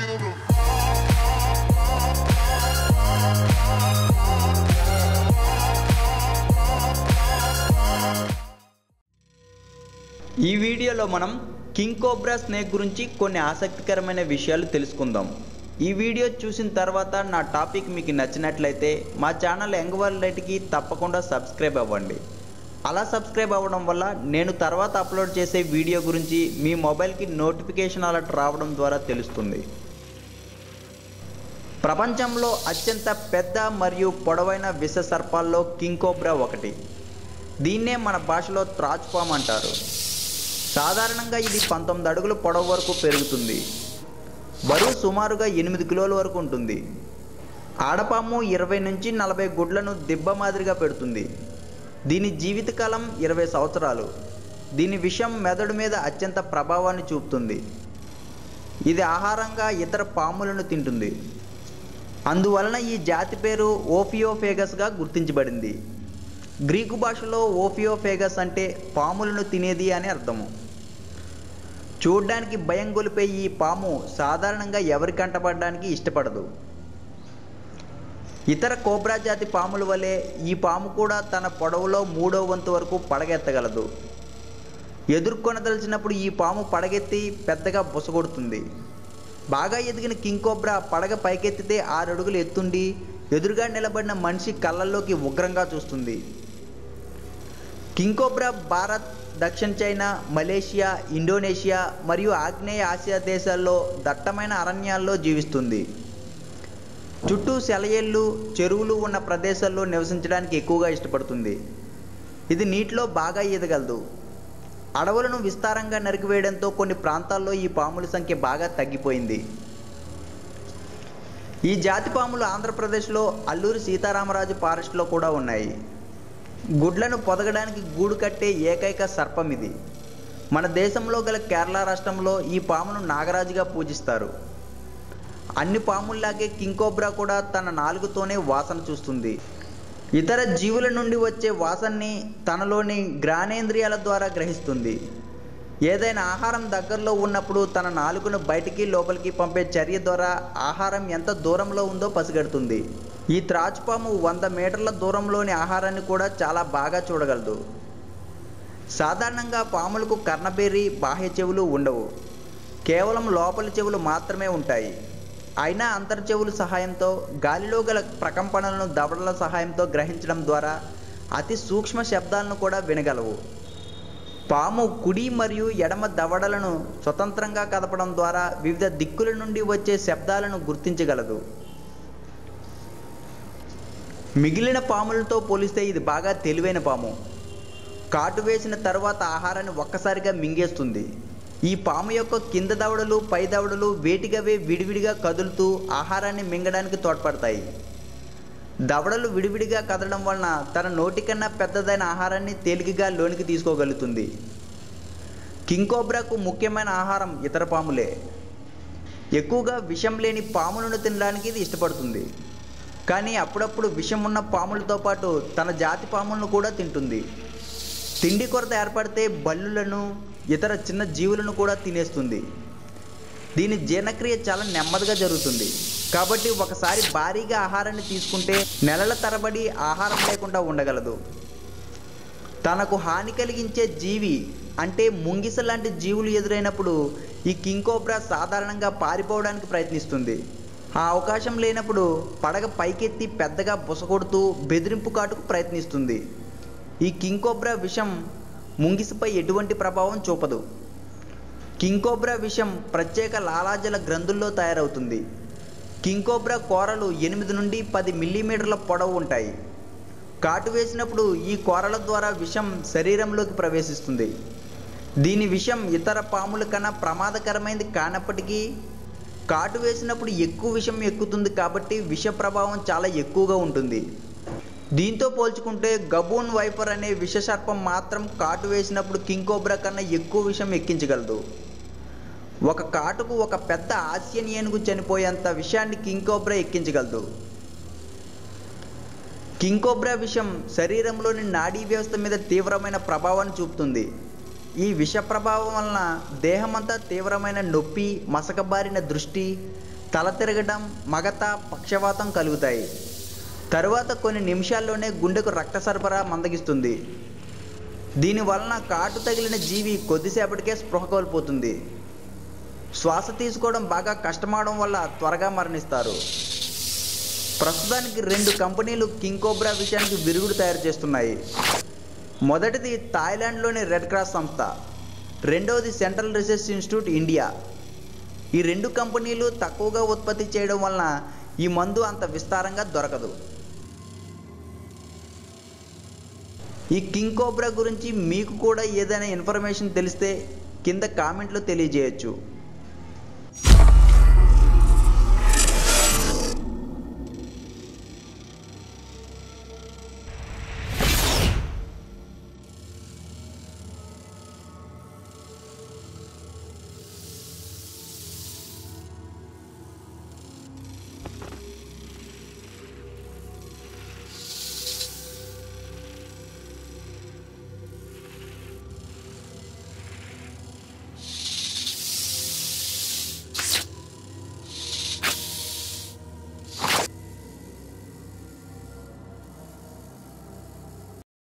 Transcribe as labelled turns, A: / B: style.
A: ఈ వీడియోలో మనం కింగ్ కోబ్రా స్నేక్ గురించి కొన్ని ఆసక్తికరమైన విషయాలు తెలుసుకుందాం ఈ వీడియో చూసిన తర్వాత నా టాపిక్ మీకు నచ్చినట్లయితే మా ఛానల్ యంగ్ లైట్కి తప్పకుండా సబ్స్క్రైబ్ అవ్వండి అలా సబ్స్క్రైబ్ అవ్వడం వల్ల నేను తర్వాత అప్లోడ్ చేసే వీడియో గురించి మీ మొబైల్కి నోటిఫికేషన్ అలర్ట్ రావడం ద్వారా తెలుస్తుంది ప్రపంచంలో అత్యంత పెద్ద మరియు పొడవైన విష సర్పాల్లో కింగ్ కోబ్రా ఒకటి దీన్నే మన భాషలో త్రాచుపామ్ అంటారు సాధారణంగా ఇది పంతొమ్మిది అడుగుల పొడవు వరకు పెరుగుతుంది బరువు సుమారుగా ఎనిమిది కిలోల వరకు ఉంటుంది ఆడపాము ఇరవై నుంచి నలభై గుడ్లను దిబ్బ మాదిరిగా పెడుతుంది దీని జీవితకాలం ఇరవై సంవత్సరాలు దీని విషం మెదడు మీద అత్యంత ప్రభావాన్ని చూపుతుంది ఇది ఆహారంగా ఇతర పాములను తింటుంది అందువలన ఈ జాతి పేరు ఓఫియోఫేగస్గా గుర్తించబడింది గ్రీకు భాషలో ఓఫియోఫేగస్ అంటే పాములను తినేది అని అర్థము చూడ్డానికి భయం గొలిపే ఈ పాము సాధారణంగా ఎవరి కంటపడడానికి ఇష్టపడదు ఇతర కోబ్రా జాతి పాముల వలె ఈ పాము కూడా తన పొడవులో మూడో వంతు వరకు పడగెత్తగలదు ఎదుర్కొనదలిచినప్పుడు ఈ పాము పడగెత్తి పెద్దగా బుసగొడుతుంది బాగా ఎదిగిన కింగ్ కోబ్రా పడగ పైకెత్తితే ఆరు అడుగులు ఎత్తుండి ఎదురుగా నిలబడిన మనిషి కళ్ళల్లోకి ఉగ్రంగా చూస్తుంది కింగ్ కోబ్రా భారత్ దక్షిణ చైనా మలేషియా ఇండోనేషియా మరియు ఆగ్నేయ ఆసియా దేశాల్లో దట్టమైన అరణ్యాల్లో జీవిస్తుంది చుట్టూ సెలయేళ్ళు చెరువులు ఉన్న ప్రదేశాల్లో నివసించడానికి ఎక్కువగా ఇష్టపడుతుంది ఇది నీటిలో బాగా ఈదగలదు అడవులను విస్తారంగా నరికివేయడంతో కొన్ని ప్రాంతాల్లో ఈ పాముల సంఖ్య బాగా తగ్గిపోయింది ఈ జాతి పాములు ఆంధ్రప్రదేశ్లో అల్లూరి సీతారామరాజు ఫారెస్ట్లో కూడా ఉన్నాయి గుడ్లను పొదగడానికి గూడు కట్టే ఏకైక సర్పం ఇది మన దేశంలో గల కేరళ రాష్ట్రంలో ఈ పామును నాగరాజుగా పూజిస్తారు అన్ని పాముల్లాగే కింగ్ కోబ్రా కూడా తన నాలుగుతోనే వాసన చూస్తుంది ఇతర జీవుల నుండి వచ్చే వాసనని తనలోని గ్రానేంద్రియాల ద్వారా గ్రహిస్తుంది ఏదైనా ఆహారం దగ్గరలో ఉన్నప్పుడు తన నాలుకను బయటికి లోపలికి పంపే చర్య ద్వారా ఆహారం ఎంత దూరంలో ఉందో పసిగడుతుంది ఈ త్రాచుపాము వంద మీటర్ల దూరంలోని ఆహారాన్ని కూడా చాలా బాగా చూడగలదు సాధారణంగా పాములకు కర్ణబేరి బాహ్య చెవులు ఉండవు కేవలం లోపలి చెవులు మాత్రమే ఉంటాయి అయినా అంతర్చెవుల సహాయంతో గాలిలో గల ప్రకంపనలను దవడల సహాయంతో గ్రహించడం ద్వారా అతి సూక్ష్మ శబ్దాలను కూడా వినగలవు పాము కుడి మరియు ఎడమ దవడలను స్వతంత్రంగా కదపడం ద్వారా వివిధ దిక్కుల నుండి వచ్చే శబ్దాలను గుర్తించగలదు మిగిలిన పాములతో పోలిస్తే ఇది బాగా తెలివైన పాము కాటు వేసిన తర్వాత ఆహారాన్ని ఒక్కసారిగా మింగేస్తుంది ఈ పాము యొక్క కింద దవడలు పై దవడలు వేటిగవే విడివిడిగా కదులుతూ ఆహారాన్ని మింగడానికి తోడ్పడతాయి దవడలు విడివిడిగా కదలడం వలన తన నోటికన్నా పెద్దదైన ఆహారాన్ని తేలికగా లోనికి తీసుకోగలుగుతుంది కింకోబ్రాకు ముఖ్యమైన ఆహారం ఇతర పాములే ఎక్కువగా విషం లేని పాములను తినడానికి ఇది ఇష్టపడుతుంది కానీ అప్పుడప్పుడు విషం ఉన్న పాములతో పాటు తన జాతి పాములను కూడా తింటుంది తిండి కొరత ఏర్పడితే బల్లులను ఇతర చిన్న జీవులను కూడా తినేస్తుంది దీని జీర్ణక్రియ చాలా నెమ్మదిగా జరుగుతుంది కాబట్టి ఒకసారి భారీగా ఆహారాన్ని తీసుకుంటే నెలల తరబడి ఆహారం లేకుండా ఉండగలదు తనకు హాని కలిగించే జీవి అంటే ముంగిస లాంటి జీవులు ఎదురైనప్పుడు ఈ కింకోబ్రా సాధారణంగా పారిపోవడానికి ప్రయత్నిస్తుంది ఆ అవకాశం లేనప్పుడు పడగ పైకెత్తి పెద్దగా బుసగొడుతూ బెదిరింపు కాటుకు ప్రయత్నిస్తుంది ఈ కింకోబ్రా విషం ముంగిసపై ఎటువంటి ప్రభావం చూపదు కింకోబ్రా విషం ప్రత్యేక లాలాజల గ్రంథుల్లో తయారవుతుంది కింకోబ్రా కోరలు ఎనిమిది నుండి పది మిల్లీమీటర్ల పొడవు ఉంటాయి కాటు వేసినప్పుడు ఈ కోరల ద్వారా విషం శరీరంలోకి ప్రవేశిస్తుంది దీని విషం ఇతర పాముల కన్నా ప్రమాదకరమైనది కానప్పటికీ కాటు వేసినప్పుడు ఎక్కువ విషం ఎక్కుతుంది కాబట్టి విష ప్రభావం చాలా ఎక్కువగా ఉంటుంది దీంతో పోల్చుకుంటే గబూన్ వైపర్ అనే విషసర్పం మాత్రం కాటు వేసినప్పుడు కింకోబ్రా కన్నా ఎక్కువ విషం ఎక్కించగలదు ఒక కాటుకు ఒక పెద్ద ఆసియన్ ఏనుగు చనిపోయేంత విషయాన్ని కింకోబ్రా ఎక్కించగలదు కింకోబ్రా విషం శరీరంలోని నాడీ వ్యవస్థ మీద తీవ్రమైన ప్రభావాన్ని చూపుతుంది ఈ విష ప్రభావం వలన దేహమంతా తీవ్రమైన నొప్పి మసకబారిన దృష్టి తల తిరగడం మగత పక్షవాతం కలుగుతాయి తరువాత కొన్ని నిమిషాల్లోనే గుండెకు రక్త సరఫరా మందగిస్తుంది దీని వలన కాటు తగిలిన జీవి కొద్దిసేపటికే స్పృహ కోల్పోతుంది శ్వాస తీసుకోవడం బాగా కష్టమవడం వల్ల త్వరగా మరణిస్తారు ప్రస్తుతానికి రెండు కంపెనీలు కింగ్ కోబ్రా విషయానికి విరుగుడు తయారు చేస్తున్నాయి మొదటిది థాయిలాండ్లోని రెడ్ క్రాస్ సంస్థ రెండవది సెంట్రల్ రీసెర్చ్ ఇన్స్టిట్యూట్ ఇండియా ఈ రెండు కంపెనీలు తక్కువగా ఉత్పత్తి చేయడం వలన ఈ మందు అంత విస్తారంగా దొరకదు ఈ కింగ్ కోబ్రా గురించి మీకు కూడా ఏదైనా ఇన్ఫర్మేషన్ తెలిస్తే కింద కామెంట్లో తెలియజేయచ్చు